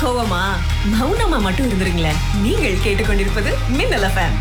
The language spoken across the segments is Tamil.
கோவமா மௌனமா மட்டும் இருந்துருங்களேன் நீங்கள் கேட்டுக்கொண்டிருப்பது மின்னல் எஃப்எம்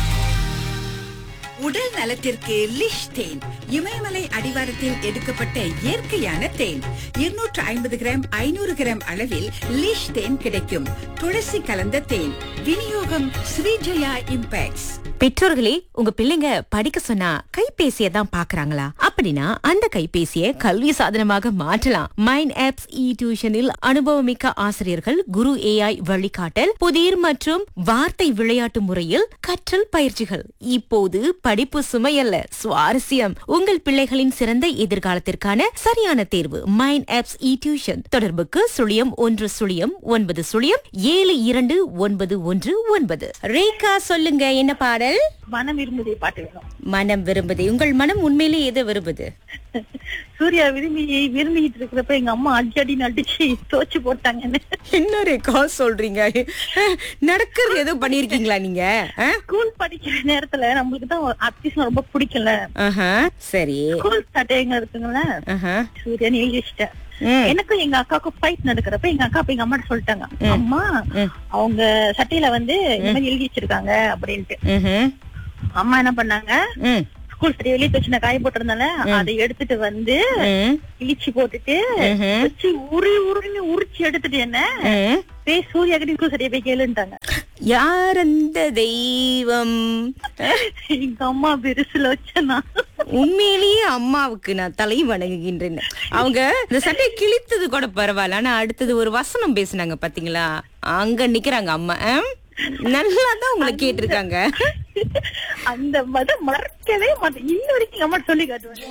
உடல் நலத்திற்கு லிஷ் தேன் இமயமலை அடிவாரத்தில் எடுக்கப்பட்ட இயற்கையான தேன் இருநூற்று ஐம்பது கிராம் ஐநூறு கிராம் அளவில் லிஷ் தேன் கிடைக்கும் துளசி கலந்த தேன் விநியோகம் ஸ்ரீஜயா இம்பேக்ட்ஸ் பெற்றோர்களே உங்க பிள்ளைங்க படிக்க சொன்னா கைபேசியை தான் பாக்குறாங்களா அப்படின்னா அந்த கைபேசியை கல்வி சாதனமாக மாற்றலாம் மைண்ட் ஆப்ஸ் இ டியூஷனில் அனுபவமிக்க ஆசிரியர்கள் குரு ஏஐ வழிகாட்டல் புதிர் மற்றும் வார்த்தை விளையாட்டு முறையில் கற்றல் பயிற்சிகள் இப்போது படிப்பு சுமையல்ல சுவாரஸ்யம் உங்கள் பிள்ளைகளின் சிறந்த எதிர்காலத்திற்கான சரியான தேர்வு மைண்ட் ஆப்ஸ் இ டியூஷன் தொடர்புக்கு சுழியம் ஒன்று சுழியம் ஒன்பது சுழியம் ஏழு இரண்டு ஒன்பது ஒன்று ஒன்பது ரேகா சொல்லுங்க என்ன பாடல் மனம் விரும்புதே பாட்டு வேணும் மனம் விரும்புது உங்கள் மனம் உண்மையிலே எதை விரும்புது சூர்யா விரும்பி விரும்பிக்கிட்டு இருக்கிறப்ப எங்க அம்மா அடி அடி அடிச்சு தோச்சு போட்டாங்கன்னு என்ன ரேகா சொல்றீங்க நடக்கிறது ஏதோ பண்ணிருக்கீங்களா நீங்க ஆ? ஸ்கூல் படிக்கிற நேரத்துல நம்மளுக்கு தான் ஆர்டிஸ்ட் ரொம்ப பிடிக்கல ஆஹா, சரி ஸ்கூல் சட்டைங்க இருக்குங்கள ஆஹா. சூர்யான்னு எழுதி வச்சுட்டேன் ம். எனக்கும் எங்க அக்காவுக்கும் ஃபைட் நடக்கிறப்ப எங்க அக்கா அப்ப எங்க அம்மா சொல்லிட்டாங்க அம்மா அவங்க சட்டையில வந்து இந்த மாதிரி எழுதி வச்சிருக்காங்க அப்படின்ட்டு ம்ஹும். அம்மா என்ன பண்ணாங்க ம். ஸ்கூல் சட்டையை வெளியே வச்சு நான் காய போட்டிருந்தால அதை எடுத்துட்டு வந்து ம். இழிச்சு போட்டுட்டு ம்ஹும். வச்சு உரி உருன்னு உரிச்சு எடுத்துட்டு என்ன ம். பேய் சூர்யா கிட்ட ஸ்கூல் சட்டையை போய் கேளுன்ட்டாங்க யார் அந்த தெய்வம் எங்க அம்மா பெருசுல வச்சனா உண்மையிலேயே அம்மாவுக்கு நான் தலை வணங்குகின்றேன் அவங்க இந்த சட்டையை கிழித்தது கூட பரவாயில்ல ஆனா அடுத்தது ஒரு வசனம் பேசுனாங்க பாத்தீங்களா அங்க நிக்கிறாங்க அம்மா ஆம்? நல்லா தான் உங்களை கேட்டிருக்காங்க அந்த மத மறக்கவே மாட்டேன் இன்ன வரைக்கும் எங்க அம்மா சொல்லி காட்டுவேன்